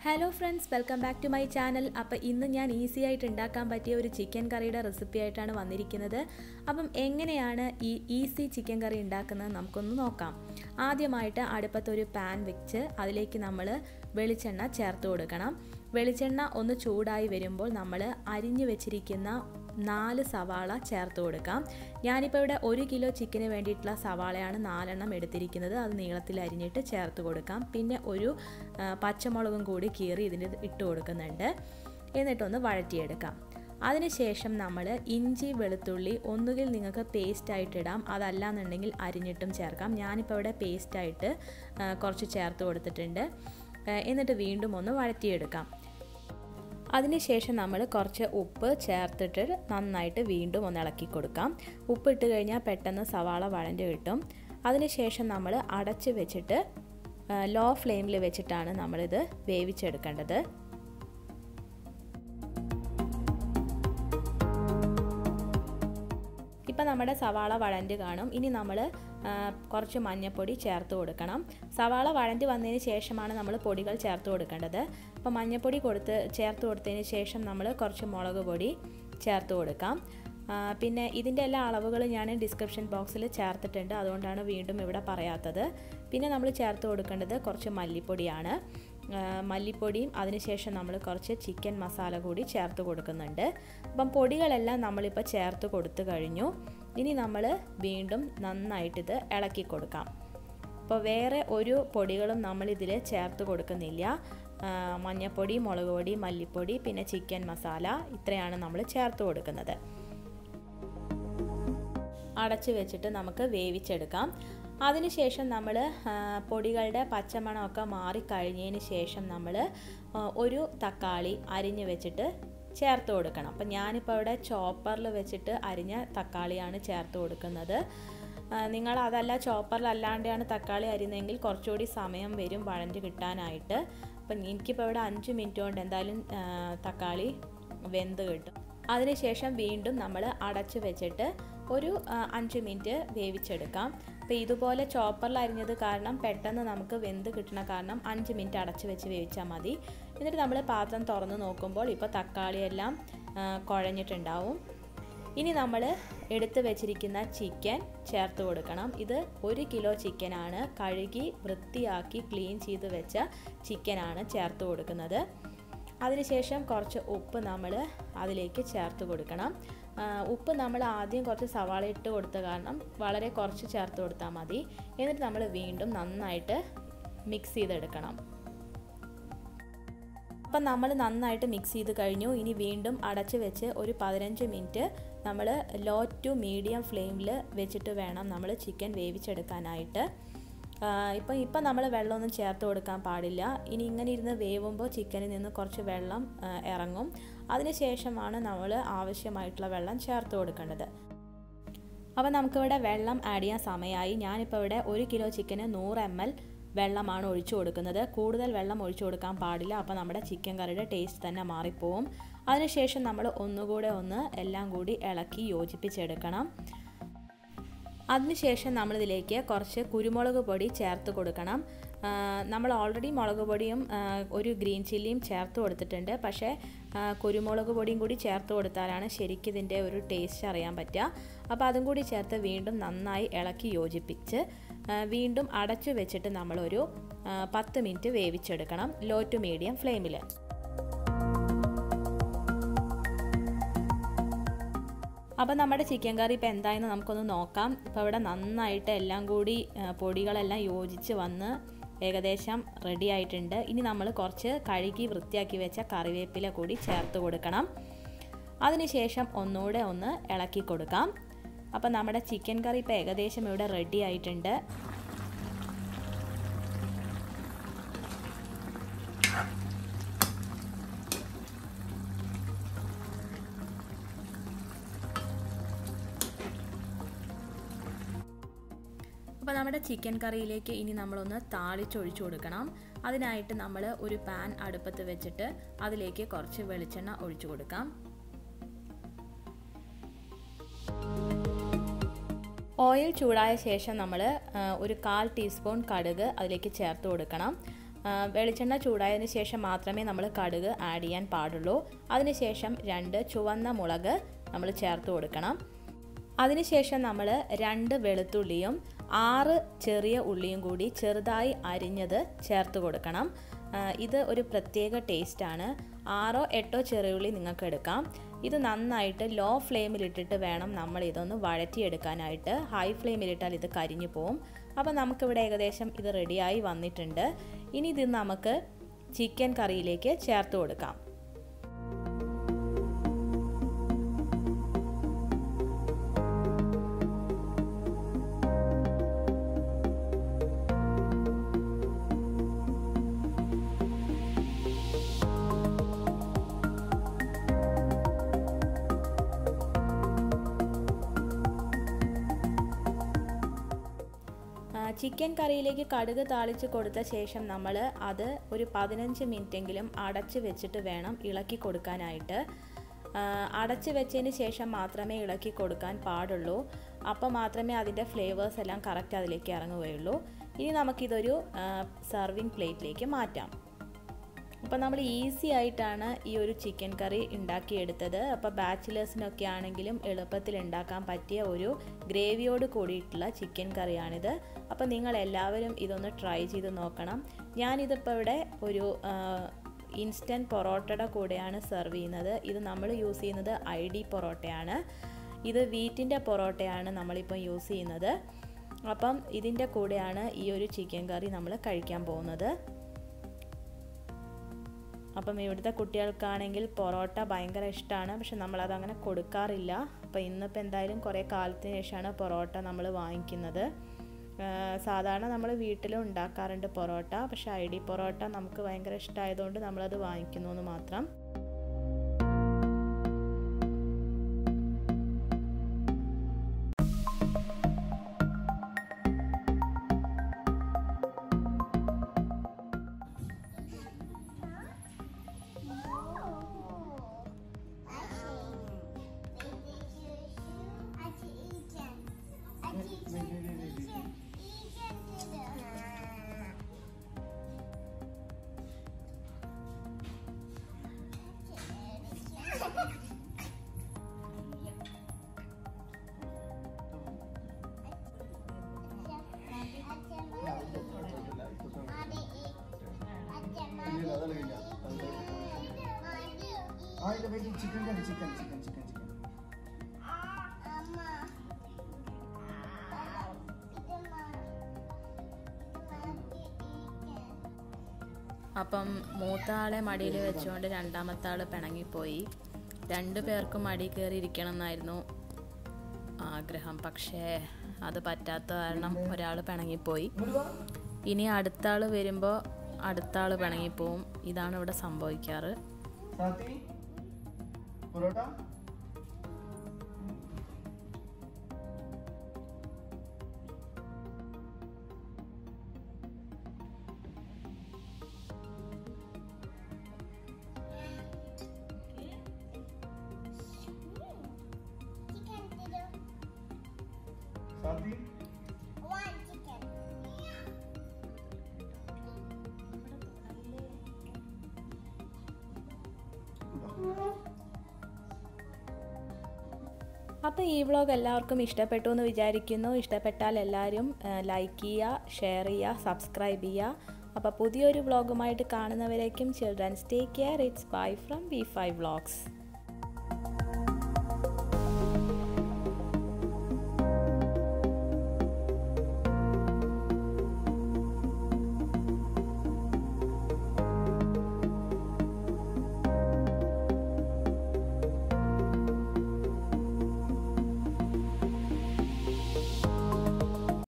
hello friends welcome back to my channel അപ്പോൾ ഇന്ന് ഞാൻ ഈസി ആയിട്ട് ഉണ്ടാക്കാൻ പറ്റിയ ഒരു ചിക്കൻ കറിയുടെ റെസിപ്പി ആയിട്ടാണ് വന്നിരിക്കുന്നത് അപ്പം എങ്ങനെയാണ് ഈ ഈസി ചിക്കൻ കറി ഉണ്ടാക്കുന്നത് നമുക്കൊന്ന് നോക്കാം ആദ്യമായിട്ട് അടുപ്പത്തൊരു പാൻ വെച്ച് അതിലേക്ക് നമ്മൾ വെളിച്ചെണ്ണ ചേർത്ത് കൊടുക്കണം വെളിച്ചെണ്ണ ഒന്ന് ചൂടായി വരുമ്പോൾ നമ്മൾ അരിഞ്ഞു വെച്ചിരിക്കുന്ന നാല് സവാള ചേർത്ത് കൊടുക്കാം ഞാനിപ്പോൾ ഇവിടെ ഒരു കിലോ ചിക്കന് വേണ്ടിയിട്ടുള്ള സവാളയാണ് നാലെണ്ണം എടുത്തിരിക്കുന്നത് അത് നീളത്തിൽ അരിഞ്ഞിട്ട് ചേർത്ത് കൊടുക്കാം പിന്നെ ഒരു പച്ചമുളകും കൂടി കീറി ഇതിൻ്റെ ഇട്ട് കൊടുക്കുന്നുണ്ട് എന്നിട്ടൊന്ന് വഴറ്റിയെടുക്കാം അതിനുശേഷം നമ്മൾ ഇഞ്ചി വെളുത്തുള്ളി ഒന്നുകിൽ നിങ്ങൾക്ക് പേസ്റ്റായിട്ട് ഇടാം അതല്ലാന്നുണ്ടെങ്കിൽ അരിഞ്ഞിട്ടും ചേർക്കാം ഞാനിപ്പോൾ ഇവിടെ പേസ്റ്റായിട്ട് കുറച്ച് ചേർത്ത് കൊടുത്തിട്ടുണ്ട് എന്നിട്ട് വീണ്ടും ഒന്ന് വഴറ്റിയെടുക്കാം അതിനുശേഷം നമ്മൾ കുറച്ച് ഉപ്പ് ചേർത്തിട്ട് നന്നായിട്ട് വീണ്ടും ഒന്ന് ഇളക്കി കൊടുക്കാം ഉപ്പ് ഇട്ട് കഴിഞ്ഞാൽ പെട്ടെന്ന് സവാള വഴഞ്ഞ് കിട്ടും അതിനുശേഷം നമ്മൾ അടച്ച് വെച്ചിട്ട് ലോ ഫ്ലെയിമിൽ വെച്ചിട്ടാണ് നമ്മളിത് വേവിച്ചെടുക്കേണ്ടത് ഇപ്പം നമ്മുടെ സവാള വഴണ്ട് കാണും ഇനി നമ്മൾ കുറച്ച് മഞ്ഞൾപ്പൊടി ചേർത്ത് കൊടുക്കണം സവാള വഴണ്ട് വന്നതിന് ശേഷമാണ് നമ്മൾ പൊടികൾ ചേർത്ത് കൊടുക്കേണ്ടത് അപ്പോൾ മഞ്ഞൾപ്പൊടി കൊടുത്ത് ചേർത്ത് കൊടുത്തതിന് ശേഷം നമ്മൾ കുറച്ച് മുളക് പൊടി ചേർത്ത് കൊടുക്കാം പിന്നെ ഇതിൻ്റെ എല്ലാ അളവുകളും ഞാൻ ഡിസ്ക്രിപ്ഷൻ ബോക്സിൽ ചേർത്തിട്ടുണ്ട് അതുകൊണ്ടാണ് വീണ്ടും ഇവിടെ പറയാത്തത് പിന്നെ നമ്മൾ ചേർത്ത് കൊടുക്കേണ്ടത് കുറച്ച് മല്ലിപ്പൊടിയാണ് മല്ലിപ്പൊടിയും അതിനുശേഷം നമ്മൾ കുറച്ച് ചിക്കൻ മസാല കൂടി ചേർത്ത് കൊടുക്കുന്നുണ്ട് അപ്പം പൊടികളെല്ലാം നമ്മളിപ്പോൾ ചേർത്ത് കൊടുത്തു കഴിഞ്ഞു ഇനി നമ്മൾ വീണ്ടും നന്നായിട്ടിത് ഇളക്കി കൊടുക്കാം അപ്പോൾ വേറെ ഒരു പൊടികളും നമ്മളിതിൽ ചേർത്ത് കൊടുക്കുന്നില്ല മഞ്ഞൾപ്പൊടി മുളക് പൊടി മല്ലിപ്പൊടി പിന്നെ ചിക്കൻ മസാല ഇത്രയാണ് നമ്മൾ ചേർത്ത് കൊടുക്കുന്നത് അടച്ചു വെച്ചിട്ട് നമുക്ക് വേവിച്ചെടുക്കാം അതിനുശേഷം നമ്മൾ പൊടികളുടെ പച്ചമണമൊക്കെ മാറിക്കഴിഞ്ഞതിന് ശേഷം നമ്മൾ ഒരു തക്കാളി അരിഞ്ഞ് വെച്ചിട്ട് ചേർത്ത് കൊടുക്കണം അപ്പം ഞാനിപ്പോൾ ഇവിടെ ചോപ്പറിൽ വെച്ചിട്ട് അരിഞ്ഞ തക്കാളിയാണ് ചേർത്ത് കൊടുക്കുന്നത് നിങ്ങൾ അതല്ല ചോപ്പറിൽ അല്ലാണ്ടാണ് തക്കാളി അരിയുന്നതെങ്കിൽ കുറച്ചുകൂടി സമയം വരും വഴഞ്ഞ് കിട്ടാനായിട്ട് അപ്പം എനിക്കിപ്പോൾ ഇവിടെ അഞ്ച് മിനിറ്റ് കൊണ്ട് എന്തായാലും തക്കാളി വെന്ത് കിട്ടും അതിനുശേഷം വീണ്ടും നമ്മൾ അടച്ച് വെച്ചിട്ട് ഒരു അഞ്ച് മിനിറ്റ് വേവിച്ചെടുക്കാം അപ്പോൾ ഇതുപോലെ ചോപ്പറിൽ അരിഞ്ഞത് കാരണം പെട്ടെന്ന് നമുക്ക് വെന്ത് കിട്ടണ കാരണം അഞ്ച് മിനിറ്റ് അടച്ച് വെച്ച് വേവിച്ചാൽ മതി എന്നിട്ട് നമ്മൾ പാത്രം തുറന്ന് നോക്കുമ്പോൾ ഇപ്പോൾ തക്കാളിയെല്ലാം കുഴഞ്ഞിട്ടുണ്ടാവും ഇനി നമ്മൾ എടുത്തു വെച്ചിരിക്കുന്ന ചിക്കൻ ചേർത്ത് കൊടുക്കണം ഇത് ഒരു കിലോ ചിക്കനാണ് കഴുകി വൃത്തിയാക്കി ക്ലീൻ ചെയ്ത് വെച്ച ചിക്കനാണ് ചേർത്ത് കൊടുക്കുന്നത് അതിനുശേഷം കുറച്ച് ഉപ്പ് നമ്മൾ അതിലേക്ക് ചേർത്ത് കൊടുക്കണം ഉപ്പ് നമ്മൾ ആദ്യം കുറച്ച് സവാള ഇട്ട് കൊടുത്ത കാരണം വളരെ കുറച്ച് ചേർത്ത് കൊടുത്താൽ മതി എന്നിട്ട് നമ്മൾ വീണ്ടും നന്നായിട്ട് മിക്സ് ചെയ്തെടുക്കണം അപ്പം നമ്മൾ നന്നായിട്ട് മിക്സ് ചെയ്ത് കഴിഞ്ഞു ഇനി വീണ്ടും അടച്ച് വെച്ച് ഒരു പതിനഞ്ച് മിനിറ്റ് നമ്മൾ ലോ ടു മീഡിയം ഫ്ലെയിമിൽ വെച്ചിട്ട് വേണം നമ്മൾ ചിക്കൻ വേവിച്ചെടുക്കാനായിട്ട് ഇപ്പം ഇപ്പം നമ്മൾ വെള്ളമൊന്നും ചേർത്ത് കൊടുക്കാൻ പാടില്ല ഇനി ഇങ്ങനെ ഇരുന്ന് വേവുമ്പോൾ ചിക്കനിൽ നിന്ന് കുറച്ച് വെള്ളം ഇറങ്ങും അതിനുശേഷമാണ് നമ്മൾ ആവശ്യമായിട്ടുള്ള വെള്ളം ചേർത്ത് കൊടുക്കേണ്ടത് അപ്പോൾ നമുക്കിവിടെ വെള്ളം ആഡ് ചെയ്യാൻ സമയമായി ഞാനിപ്പോൾ ഇവിടെ ഒരു കിലോ ചിക്കന് നൂറ് എം എൽ വെള്ളമാണ് ഒഴിച്ചു കൊടുക്കുന്നത് കൂടുതൽ വെള്ളം ഒഴിച്ചു കൊടുക്കാൻ പാടില്ല അപ്പോൾ നമ്മുടെ ചിക്കൻ കറിയുടെ ടേസ്റ്റ് തന്നെ മാറിപ്പോവും അതിനുശേഷം നമ്മൾ ഒന്നുകൂടെ ഒന്ന് എല്ലാം കൂടി ഇളക്കി യോജിപ്പിച്ചെടുക്കണം അതിനുശേഷം നമ്മളിതിലേക്ക് കുറച്ച് കുരുമുളക് പൊടി ചേർത്ത് കൊടുക്കണം നമ്മൾ ഓൾറെഡി മുളക് പൊടിയും ഒരു ഗ്രീൻ ചില്ലിയും ചേർത്ത് കൊടുത്തിട്ടുണ്ട് പക്ഷേ കുരുമുളക് പൊടിയും കൂടി ചേർത്ത് കൊടുത്താലാണ് ശരിക്കും ഇതിൻ്റെ ഒരു ടേസ്റ്റ് അറിയാൻ പറ്റുക അപ്പോൾ അതും കൂടി ചേർത്ത് വീണ്ടും നന്നായി ഇളക്കി യോജിപ്പിച്ച് വീണ്ടും അടച്ചു വെച്ചിട്ട് നമ്മളൊരു പത്ത് മിനിറ്റ് വേവിച്ചെടുക്കണം ലോ ടു മീഡിയം ഫ്ലെയിമിൽ അപ്പോൾ നമ്മുടെ ചിക്കൻ കറി ഇപ്പോൾ എന്തായെന്ന് നമുക്കൊന്ന് നോക്കാം ഇപ്പോൾ ഇവിടെ നന്നായിട്ട് എല്ലാം കൂടി പൊടികളെല്ലാം യോജിച്ച് വന്ന് ഏകദേശം റെഡി ആയിട്ടുണ്ട് ഇനി നമ്മൾ കുറച്ച് കഴുകി വൃത്തിയാക്കി വെച്ച കറിവേപ്പില കൂടി ചേർത്ത് കൊടുക്കണം അതിനുശേഷം ഒന്നുകൂടെ ഒന്ന് ഇളക്കി കൊടുക്കാം അപ്പോൾ നമ്മുടെ ചിക്കൻ കറി ഇപ്പോൾ ഏകദേശം ഇവിടെ റെഡി ആയിട്ടുണ്ട് അപ്പോൾ നമ്മുടെ ചിക്കൻ കറിയിലേക്ക് ഇനി നമ്മളൊന്ന് താളിച്ചൊഴിച്ചു കൊടുക്കണം അതിനായിട്ട് നമ്മൾ ഒരു പാൻ അടുപ്പത്ത് വെച്ചിട്ട് അതിലേക്ക് കുറച്ച് വെളിച്ചെണ്ണ ഒഴിച്ചു കൊടുക്കാം ഓയിൽ ചൂടായ ശേഷം നമ്മൾ ഒരു കാൽ ടീസ്പൂൺ കടുക് അതിലേക്ക് ചേർത്ത് കൊടുക്കണം വെളിച്ചെണ്ണ ചൂടായതിന് ശേഷം മാത്രമേ നമ്മൾ കടുക് ആഡ് ചെയ്യാൻ പാടുള്ളൂ അതിനുശേഷം രണ്ട് ചുവന്ന മുളക് നമ്മൾ ചേർത്ത് കൊടുക്കണം അതിനുശേഷം നമ്മൾ രണ്ട് വെളുത്തുള്ളിയും ആറ് ചെറിയ ഉള്ളിയും കൂടി ചെറുതായി അരിഞ്ഞത് ചേർത്ത് കൊടുക്കണം ഇത് ഒരു പ്രത്യേക ടേസ്റ്റാണ് ആറോ എട്ടോ ചെറിയുള്ളി നിങ്ങൾക്ക് എടുക്കാം ഇത് നന്നായിട്ട് ലോ ഫ്ലെയിമിലിട്ടിട്ട് വേണം നമ്മൾ ഇതൊന്ന് വഴറ്റിയെടുക്കാനായിട്ട് ഹൈ ഫ്ലെയിമിലിട്ടാൽ ഇത് കരിഞ്ഞു പോവും അപ്പോൾ നമുക്കിവിടെ ഏകദേശം ഇത് റെഡിയായി വന്നിട്ടുണ്ട് ഇനി ഇത് നമുക്ക് ചിക്കൻ കറിയിലേക്ക് ചേർത്ത് കൊടുക്കാം ചിക്കൻ കറിയിലേക്ക് കടുക് താളിച്ച് കൊടുത്ത ശേഷം നമ്മൾ അത് ഒരു പതിനഞ്ച് മിനിറ്റെങ്കിലും അടച്ച് വെച്ചിട്ട് വേണം ഇളക്കി കൊടുക്കാനായിട്ട് അടച്ച് വെച്ചതിന് ശേഷം മാത്രമേ ഇളക്കി കൊടുക്കാൻ പാടുള്ളൂ അപ്പോൾ മാത്രമേ അതിൻ്റെ ഫ്ലേവേഴ്സ് എല്ലാം കറക്റ്റ് അതിലേക്ക് ഇറങ്ങുകയുള്ളൂ ഇനി നമുക്കിതൊരു സർവിങ് പ്ലേറ്റിലേക്ക് മാറ്റാം അപ്പോൾ നമ്മൾ ഈസി ആയിട്ടാണ് ഈ ഒരു ചിക്കൻ കറി ഉണ്ടാക്കിയെടുത്തത് അപ്പോൾ ബാച്ചിലേഴ്സിനൊക്കെ ആണെങ്കിലും എളുപ്പത്തിൽ ഉണ്ടാക്കാൻ പറ്റിയ ഒരു ഗ്രേവിയോട് കൂടിയിട്ടുള്ള ചിക്കൻ കറിയാണിത് അപ്പോൾ നിങ്ങൾ എല്ലാവരും ഇതൊന്ന് ട്രൈ ചെയ്ത് നോക്കണം ഞാനിതിപ്പോൾ ഇവിടെ ഒരു ഇൻസ്റ്റൻറ്റ് പൊറോട്ടയുടെ കൂടെയാണ് സെർവ് ചെയ്യുന്നത് ഇത് നമ്മൾ യൂസ് ചെയ്യുന്നത് ഐ ഡി പൊറോട്ടയാണ് ഇത് വീറ്റിൻ്റെ പൊറോട്ടയാണ് നമ്മളിപ്പോൾ യൂസ് ചെയ്യുന്നത് അപ്പം ഇതിൻ്റെ കൂടെയാണ് ഈ ഒരു ചിക്കൻ കറി നമ്മൾ കഴിക്കാൻ പോകുന്നത് അപ്പം ഇവിടുത്തെ കുട്ടികൾക്കാണെങ്കിൽ പൊറോട്ട ഭയങ്കര ഇഷ്ടമാണ് പക്ഷെ നമ്മളത് അങ്ങനെ കൊടുക്കാറില്ല അപ്പോൾ ഇന്നിപ്പോൾ എന്തായാലും കുറേ കാലത്തിന് ശേഷമാണ് പൊറോട്ട നമ്മൾ വാങ്ങിക്കുന്നത് സാധാരണ നമ്മൾ വീട്ടിലും ഉണ്ടാക്കാറുണ്ട് പൊറോട്ട പക്ഷെ ഐ ഡി പൊറോട്ട നമുക്ക് ഭയങ്കര ഇഷ്ടമായതുകൊണ്ട് നമ്മളത് വാങ്ങിക്കുന്നു എന്ന് മാത്രം ആ ഇല്ല baby chicken curry chicken chicken chicken chicken appam മൂത്ത ആളെ മടിയിൽ വെച്ചുകൊണ്ട് രണ്ടാമത്തെ ആൾ പിണങ്ങിപ്പോയി രണ്ടു പേർക്കും മടി കയറി ഇരിക്കണം എന്നായിരുന്നു ആഗ്രഹം പക്ഷേ അത് പറ്റാത്ത കാരണം ഒരാൾ പിണങ്ങിപ്പോയി ഇനി അടുത്ത ആൾ വരുമ്പോൾ അടുത്ത ആൾ പിണങ്ങിപ്പോവും ഇതാണ് ഇവിടെ സംഭവിക്കാറ് സാത്തി പൊറോട്ട സാത്തി അപ്പോൾ ഈ വ്ളോഗ് എല്ലാവർക്കും ഇഷ്ടപ്പെട്ടു എന്ന് വിചാരിക്കുന്നു ഇഷ്ടപ്പെട്ടാൽ എല്ലാവരും ലൈക്ക് ചെയ്യുക ഷെയർ ചെയ്യുക സബ്സ്ക്രൈബ് ചെയ്യുക അപ്പോൾ പുതിയൊരു വ്ളോഗുമായിട്ട് കാണുന്നവരേക്കും childrens take care it's bye from V five vlogs